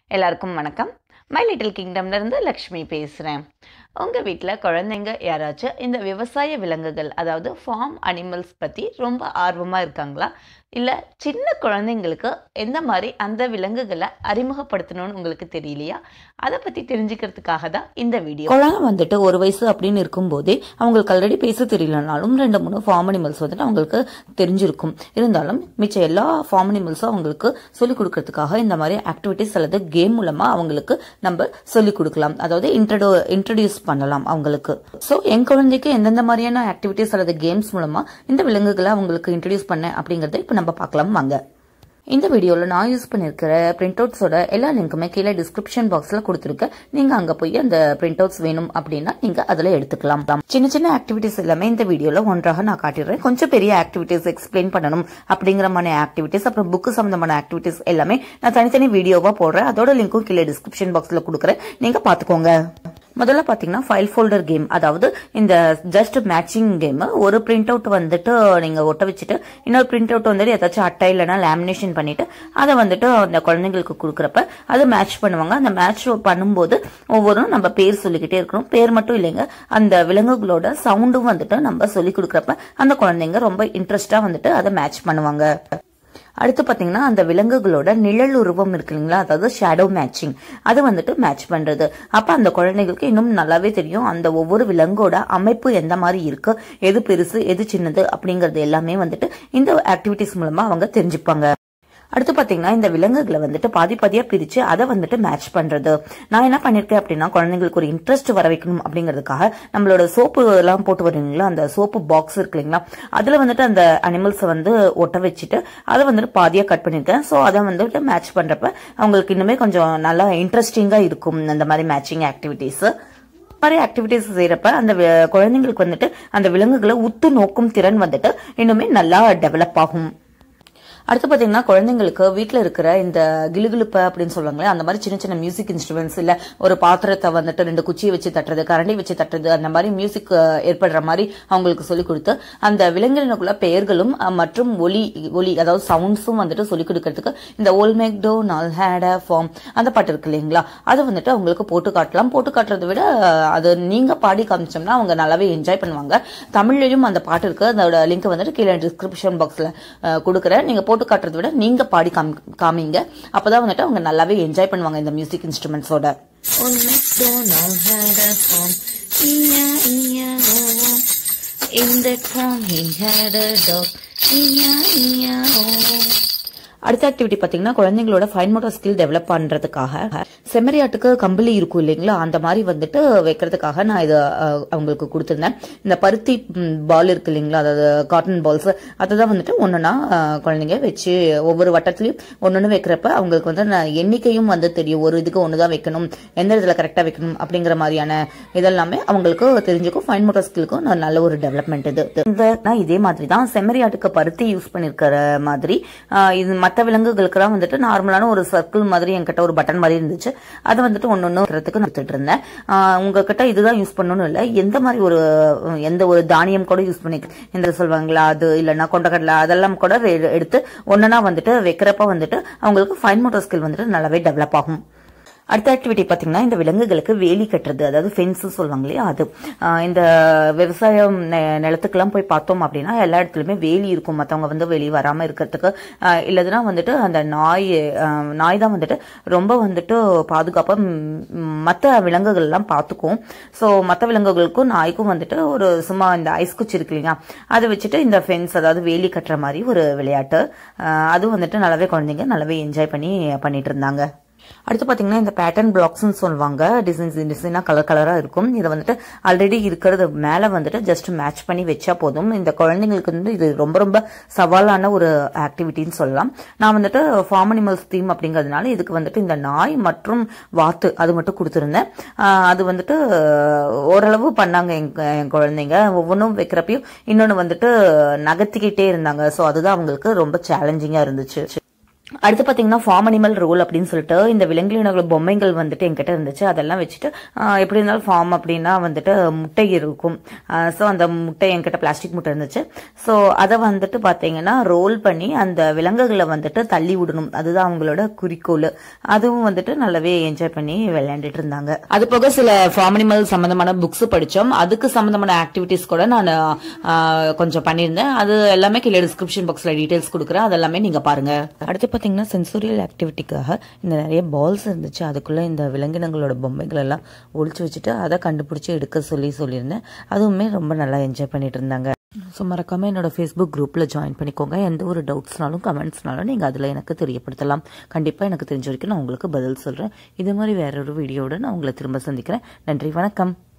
எல்லாருக்கும் வணக்கம் my little கிங்டம்ல இருந்து லக்ஷ்மி பேசுகிறேன் உங்கள் வீட்டில் குழந்தைங்க யாராச்சும் இந்த விவசாய விலங்குகள் அதாவது ஃபார்ம் அனிமல்ஸ் பற்றி ரொம்ப ஆர்வமாக இருக்காங்களா இல்லை சின்ன குழந்தைங்களுக்கு எந்த மாதிரி அந்த விலங்குகளை அறிமுகப்படுத்தணும்னு உங்களுக்கு தெரியலையா அதை பற்றி தெரிஞ்சுக்கிறதுக்காக தான் இந்த வீடியோ குழந்தை வந்துட்டு ஒரு வயசு அப்படின்னு இருக்கும்போதே அவங்களுக்கு ஆல்ரெடி பேச தெரியலனாலும் ரெண்டு மூணு ஃபார்ம் அனிமல்ஸ் வந்துட்டு அவங்களுக்கு தெரிஞ்சிருக்கும் இருந்தாலும் மிச்ச எல்லா ஃபார்ம் அனிமல்ஸும் அவங்களுக்கு சொல்லிக் கொடுக்கறதுக்காக இந்த மாதிரி ஆக்டிவிட்டிஸ் அல்லது கேம் மூலமா அவங்களுக்கு நம்ம சொல்லிக் கொடுக்கலாம் அதாவது இன்ட்ரடோ இன்ட்ரடியூஸ் பண்ணலாம் அவங்களுக்கு ஸோ என் குழந்தைக்கு எந்தெந்த மாதிரியான ஆக்டிவிட்டிஸ் அல்லது கேம்ஸ் மூலமா இந்த விலங்குகளை அவங்களுக்கு இன்ட்ரடியூஸ் பண்ணேன் அப்படிங்கறத இப்போ நம்ம பார்க்கலாம் வாங்க இந்த வீடியோவில் நான் யூஸ் பண்ணியிருக்கிற பிரிண்ட் அவுட்ஸோட எல்லா லிங்க்குமே கீழே டிஸ்கிரிப்ஷன் பாக்ஸில் கொடுத்துருக்கேன் நீங்கள் அங்கே போய் அந்த பிரிண்ட் அவுட்ஸ் வேணும் அப்படின்னா நீங்கள் அதில் எடுத்துக்கலாம் சின்ன சின்ன ஆக்டிவிட்டிஸ் எல்லாமே இந்த வீடியோவில் ஒன்றாக நான் காட்டிடுறேன் கொஞ்சம் பெரிய ஆக்டிவிட்டிஸ் எக்ஸ்பிளைன் பண்ணணும் அப்படிங்கிற மாதிரி ஆக்டிவிட்டிஸ் அப்புறம் புக்கு சம்மந்தமான ஆக்டிவிட்டிஸ் எல்லாமே நான் தனித்தனி வீடியோவாக போடுறேன் அதோட லிங்க்கும் கீழே டிஸ்கிரிப்ஷன் பாக்ஸில் கொடுக்குறேன் நீங்கள் பார்த்துக்கோங்க முதல்ல பாத்தீங்கன்னா ஃபைல் ஃபோல்டர் கேம் அதாவது இந்த ஜஸ்ட் மேட்சிங் கேம் ஒரு பிரிண்ட் அவுட் வந்துட்டு நீங்க ஒட்ட வச்சுட்டு இன்னொரு பிரிண்ட் அவுட் வந்துட்டு ஏதாச்சும் அட்டை இல்லைன்னா லேமினேஷன் பண்ணிட்டு அதை வந்துட்டு அந்த குழந்தைங்களுக்கு கொடுக்குறப்ப அதை மேட்ச் பண்ணுவாங்க அந்த மேட்ச் பண்ணும்போது ஒவ்வொரு நம்ம பேர் சொல்லிக்கிட்டே இருக்கணும் பேர் மட்டும் இல்லைங்க அந்த விலங்குகளோட சவுண்டும் வந்துட்டு நம்ம சொல்லி கொடுக்குறப்ப அந்த குழந்தைங்க ரொம்ப இன்ட்ரெஸ்டா வந்துட்டு அதை மேட்ச் பண்ணுவாங்க அடுத்து பாத்தீங்கன்னா அந்த விலங்குகளோட நிழல் உருவம் இருக்கு இல்லைங்களா அதாவது ஷேடோ மேட்சிங் அது வந்துட்டு மேட்ச் பண்றது அப்ப அந்த குழந்தைங்களுக்கு இன்னும் நல்லாவே தெரியும் அந்த ஒவ்வொரு விலங்கோட அமைப்பு எந்த மாதிரி இருக்கு எது பெருசு எது சின்னது அப்படிங்கறது எல்லாமே வந்துட்டு இந்த ஆக்டிவிட்டிஸ் மூலமா அவங்க தெரிஞ்சுப்பாங்க அடுத்து பாத்தீங்கன்னா இந்த விலங்குகளை வந்துட்டு பாதி பாதியா பிரிச்சு அதை வந்துட்டு மேட்ச் பண்றது நான் என்ன பண்ணிருக்கேன் அப்படின்னா குழந்தைங்களுக்கு ஒரு இன்ட்ரெஸ்ட் வர வைக்கணும் அப்படிங்கிறதுக்காக நம்மளோட சோப்பு எல்லாம் போட்டு வருவீங்களா அந்த சோப்பு பாக்ஸ் இருக்கு இல்லைங்களா அதுல வந்துட்டு அந்த அனிமல்ஸை வந்து ஒட்ட வச்சுட்டு அதை வந்துட்டு பாதியா கட் பண்ணிருக்கேன் ஸோ அதை வந்துட்டு மேட்ச் பண்றப்ப அவங்களுக்கு இன்னுமே கொஞ்சம் நல்லா இன்ட்ரெஸ்டிங்கா இருக்கும் அந்த மாதிரி மேட்சிங் ஆக்டிவிட்டிஸ் மாதிரி ஆக்டிவிட்டிஸ் செய்யறப்ப அந்த வி- குழந்தைங்களுக்கு வந்துட்டு அந்த விலங்குகளை உத்து நோக்கும் திறன் வந்துட்டு இன்னுமே நல்லா டெவலப் ஆகும் அடுத்து பாத்தீங்கன்னா குழந்தைங்களுக்கு வீட்ல இருக்கிற இந்த கிளுகிளுப்ப அப்படின்னு சொல்லுவாங்களே அந்த மாதிரி சின்ன சின்ன மியூசிக் இன்ஸ்ட்ருமெண்ட்ஸ் இல்ல ஒரு பாத்திரத்தை வந்துட்டு ரெண்டு குச்சியை வச்சு தட்டுறது கரண்டி வச்சு தட்டுறது அந்த மாதிரி மியூசிக் ஏற்படுற மாதிரி அவங்களுக்கு சொல்லிக் கொடுத்து அந்த விலங்கினக்குள்ள பெயர்களும் அஹ், மற்றும் ஒலி ஒலி அதாவது சவுண்ட்ஸும் வந்துட்டு சொல்லிக் கொடுக்கறதுக்கு இந்த Old MacDonald had farm அந்த பாட்டு இருக்கு இல்லைங்களா அதை வந்துட்டு அவங்களுக்கு போட்டு காட்டலாம் போட்டு காட்டுறதை விட அஹ், அது நீங்க பாடி காமிச்சோம்னா அவங்க நல்லாவே என்ஜாய் பண்ணுவாங்க தமிழ்லயும் அந்த பாட்டு இருக்கு அதோட லிங்க் வந்துட்டு கீழே டிஸ்கிரிப்ஷன் பாக்ஸ்ல கொடுக்குறேன் நீங்க போட்டு காட்டுறதை விட நீங்க பாடி காமி- காமிங்க அப்பதான் வந்துட்டு அவங்க நல்லாவே என்ஜாய் பண்ணுவாங்க இந்த மியூசிக் இன்ஸ்ட்ருமெண்ட்ஸோட Old MacDonald had a farm, E-I-E-I-O. In that farm he had a dog, E-I-E-I-O. அடுத்த ஆக்டிவிட்டி பாத்தீங்கன்னா குழந்தைங்களோட ஃபைன் மோட்டார் ஸ்கில் டெவலப் பண்றதுக்காக செம்மறியாட்டுக்கு கம்பளி இருக்கும் இல்லைங்களா அந்த மாதிரி வந்துட்டு வைக்கிறதுக்காக நான் இதை அஹ், அவங்களுக்கு கொடுத்திருந்தேன் இந்த பருத்தி பால் இருக்கு இல்லைங்களா அதாவது காட்டன் பால்ஸ் அதை தான் வந்துட்டு ஒன்னொன்னா குழந்தைங்க வச்சு ஒவ்வொரு வட்டத்திலையும் ஒன்னொன்னு வைக்கிறப்ப அவங்களுக்கு வந்து நான் எண்ணிக்கையும் வந்து தெரியும் ஒரு இதுக்கு ஒண்ணுதான் வைக்கணும் எந்த இடத்துல கரெக்டா வைக்கணும் அப்படிங்கிற மாதிரியான இதெல்லாமே அவங்களுக்கு தெரிஞ்சுக்கும் ஃபைன் மோட்டார் ஸ்கில்க்கும் நல்ல ஒரு டெவலப்மெண்ட் இது இந்த நான் இதே மாதிரி தான் செம்மறியாட்டுக்கு பருத்தி யூஸ் பண்ணிருக்கிற மாதிரி ஆஹ் இது மற்ற விலங்குகளுக்கெல்லாம் வந்துட்டு நார்மலான ஒரு சர்க்கிள் மாதிரி என்கிட்ட ஒரு பட்டன் மாதிரி இருந்துச்சு அதை வந்துட்டு ஒன்னு ஒன்று நான் எடுத்துட்டு இருந்தேன் ஆஹ் உங்ககிட்ட இதுதான் யூஸ் பண்ணணும்னு இல்லை எந்த மாதிரி ஒரு அஹ், எந்த ஒரு தானியம் கூட யூஸ் பண்ணி இந்த சொல்லுவாங்களா அது இல்லைன்னா கொண்டக்கடலை அதெல்லாம் கூட எ- எடுத்து ஒன்னொன்னா வந்துட்டு வைக்கிறப்ப வந்துட்டு அவங்களுக்கு ஃபைன் மோட்டார் ஸ்கில் வந்துட்டு நல்லாவே டெவலப் ஆகும் அடுத்த ஆக்டிவிட்டி பாத்தீங்கன்னா இந்த விலங்குகளுக்கு வேலி கட்டுறது அதாவது ஃபென்ஸ் சொல்லுவாங்க இல்லையா அது ஆஹ் இந்த விவசாயம் நெ- நிலத்துக்கெல்லாம் போய் பார்த்தோம் அப்படின்னா எல்லா இடத்துலயுமே வேலி இருக்கும் மத்தவங்க வந்து வெளியே வராம இருக்கிறதுக்கு ஆஹ் இல்லதுன்னா வந்துட்டு அந்த நாய் ஆஹ் நாய் தான் வந்துட்டு ரொம்ப வந்துட்டு பாதுகாப்பா ம், மத்த விலங்குகள் எல்லாம் பார்த்துக்கும் ஸோ மற்ற விலங்குகளுக்கும் நாய்க்கும் வந்துட்டு ஒரு சும்மா இந்த ஐஸ் குச்சி இருக்கு இல்லையா அதை வச்சுட்டு இந்த ஃபென்ஸ் அதாவது வேலி கட்டுற மாதிரி ஒரு விளையாட்டு ஆஹ் அது வந்துட்டு நல்லாவே குழந்தைங்க நல்லாவே என்ஜாய் பண்ணி பண்ணிட்டு இருந்தாங்க அடுத்து பாத்தீங்கன்னா இந்த பேட்டர்ன் பிளாக்ஸ்னு சொல்லுவாங்க டிசைன்ஸ் டிசைனா கலர் கலரா இருக்கும் இதை வந்துட்டு ஆல்ரெடி இருக்கிறது மேல வந்துட்டு ஜஸ்ட் மேட்ச் பண்ணி வச்சா போதும் இந்த குழந்தைங்களுக்கு வந்து இது ரொம்ப ரொம்ப சவாலான ஒரு ஆக்டிவிட்டின்னு சொல்லலாம் நான் வந்துட்டு ஃபார்ம் அனிமல்ஸ் தீம் அப்படிங்கிறதுனால இதுக்கு வந்துட்டு இந்த நாய் மற்றும் வாத்து அது மட்டும் கொடுத்துருந்தேன் ஆஹ் அது வந்துட்டு ஓரளவு பண்ணாங்க என் என் குழந்தைங்க ஒவ்வொன்றும் வைக்கிறப்பையும் இன்னொன்று வந்துட்டு நகர்த்திக்கிட்டே இருந்தாங்க ஸோ அதுதான் அவங்களுக்கு ரொம்ப சேலஞ்சிங்கா இருந்துச்சு அடுத்து பார்த்தீங்கன்னா ஃபார்ம் அனிமல் ரோல் அப்படின்னு சொல்லிட்டு இந்த விலங்கினங்களோட பொம்மைகள் வந்துட்டு என்கிட்ட இருந்துச்சு அதெல்லாம் வச்சுட்டு ஆஹ், எப்படி இருந்தாலும் ஃபார்ம் அப்படின்னா வந்துட்டு முட்டை இருக்கும் ஸோ அந்த முட்டை என்கிட்ட பிளாஸ்டிக் முட்டை இருந்துச்சு ஸோ அதை வந்துட்டு பார்த்தீங்கன்னா ரோல் பண்ணி அந்த விலங்குகளை வந்துட்டு தள்ளி விடணும் அதுதான் அவங்களோட குறிக்கோள் அதுவும் வந்துட்டு நல்லாவே என்ஜாய் பண்ணி விளையாண்டுட்டு இருந்தாங்க அது போக சில ஃபார்ம் அனிமல் சம்பந்தமான புக்ஸ் படித்தோம் அதுக்கு சம்பந்தமான ஆக்டிவிட்டிஸ் கூட நான் கொஞ்சம் பண்ணியிருந்தேன் அது எல்லாமே கீழே டிஸ்கிரிப்ஷன் பாக்ஸில் டீட்டெயில்ஸ் கொடுக்குறேன் அதெல்லாமே நீங்கள் பாருங்க அடுத்து பார்த்தீங்கன்னா சென்சோரியல் ஆக்டிவிட்டிக்காக இந்த நிறைய பால்ஸ் இருந்துச்சு அதுக்குள்ளே இந்த விலங்கினங்களோட பொம்மைகள் எல்லாம் ஒழிச்சு வச்சுட்டு அதை கண்டுபிடிச்சி எடுக்க சொல்லி சொல்லியிருந்தேன் அதுவுமே ரொம்ப நல்லா என்ஜாய் பண்ணிட்டு இருந்தாங்க ஸோ மறக்காமல் என்னோட ஃபேஸ்புக் குரூப்பில் ஜாயின் பண்ணிக்கோங்க எந்த ஒரு டவுட்ஸ்னாலும் கமெண்ட்ஸ்னாலும் நீங்கள் அதில் எனக்கு தெரியப்படுத்தலாம் கண்டிப்பாக எனக்கு தெரிஞ்ச வரைக்கும் நான் உங்களுக்கு பதில் சொல்கிறேன் இது மாதிரி வேற ஒரு வீடியோட நான் உங்களை திரும்ப சந்திக்கிறேன் நன்றி வணக்கம்